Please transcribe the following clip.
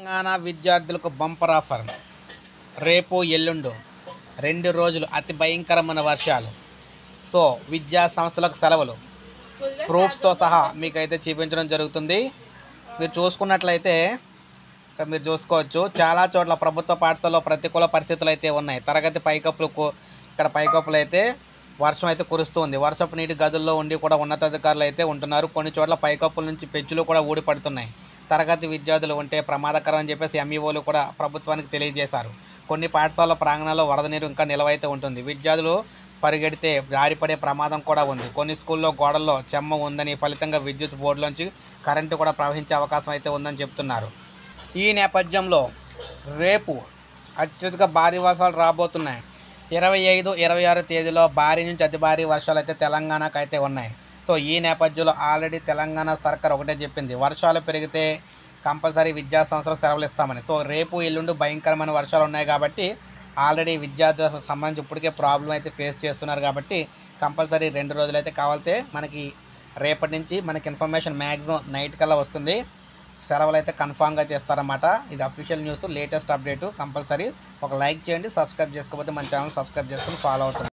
తెలంగాణ విద్యార్థులకు bumper offer రేపు ఎల్లుండు రెండు రోజులు అతి భయంకరమైన వర్షాలు సో విద్యా సంస్థలకు సెలవులు ప్రూఫ్స్తో సహా మీకైతే చూపించడం జరుగుతుంది మీరు చూసుకున్నట్లయితే ఇక్కడ మీరు చూసుకోవచ్చు చాలా చోట్ల ప్రభుత్వ పాఠశాలలో ప్రతికూల పరిస్థితులు అయితే ఉన్నాయి తరగతి పైకప్పులు కు- ఇక్కడ పైకప్పులు అయితే వర్షం అయితే కురుస్తుంది వర్షపు నీటి గదుల్లో ఉండి కూడా ఉన్నతాధికారులు అయితే ఉంటున్నారు కొన్ని చోట్ల పైకప్పుల నుంచి పెచ్చులు కూడా ఊడిపడుతున్నాయి తరగతి విద్యార్థులు ఉంటే ప్రమాదకరం అని చెప్పేసి ఎంఈఓలు కూడా ప్రభుత్వానికి తెలియజేశారు కొన్ని పాఠశాల ప్రాంగణాల్లో వరద నీరు ఇంకా నిలవైతే ఉంటుంది విద్యార్థులు పరిగెడితే జారిపడే ప్రమాదం కూడా ఉంది కొన్ని స్కూల్లో గోడల్లో చెమ్మ ఉందని ఫలితంగా విద్యుత్ బోర్డులోంచి కరెంటు కూడా ప్రవహించే అవకాశం అయితే ఉందని చెప్తున్నారు ఈ నేపథ్యంలో రేపు అత్యధిక భారీ వర్షాలు రాబోతున్నాయి ఇరవై ఐదు ఇరవై ఆరు తేదీలో భారీ నుంచి అతి భారీ వర్షాలు అయితే తెలంగాణకు అయితే ఉన్నాయి సో ఈ నేపథ్యంలో ఆల్రెడీ తెలంగాణ సర్కార్ ఒకటే చెప్పింది వర్షాలు పెరిగితే కంపల్సరీ విద్యా సంస్థలకు సెలవులు ఇస్తామని సో రేపు ఎల్లుండి భయంకరమైన వర్షాలు ఉన్నాయి కాబట్టి ఆల్రెడీ విద్యార్థులకు సంబంధించి ఇప్పటికే ప్రాబ్లం అయితే ఫేస్ చేస్తున్నారు కాబట్టి కంపల్సరీ రెండు రోజులు అయితే కావాలితే మనకి రేపటి నుంచి మనకి ఇన్ఫర్మేషన్ మ్యాక్సిమం నైట్ కల్లా వస్తుంది సెలవులు అయితే కన్ఫామ్గా చేస్తారన్నమాట ఇది official news latest update compulsory ఒక లైక్ చేయండి సబ్స్క్రైబ్ చేసుకోకపోతే మన ఛానల్ సబ్స్క్రైబ్ చేసుకుని ఫాలో అవుతుంది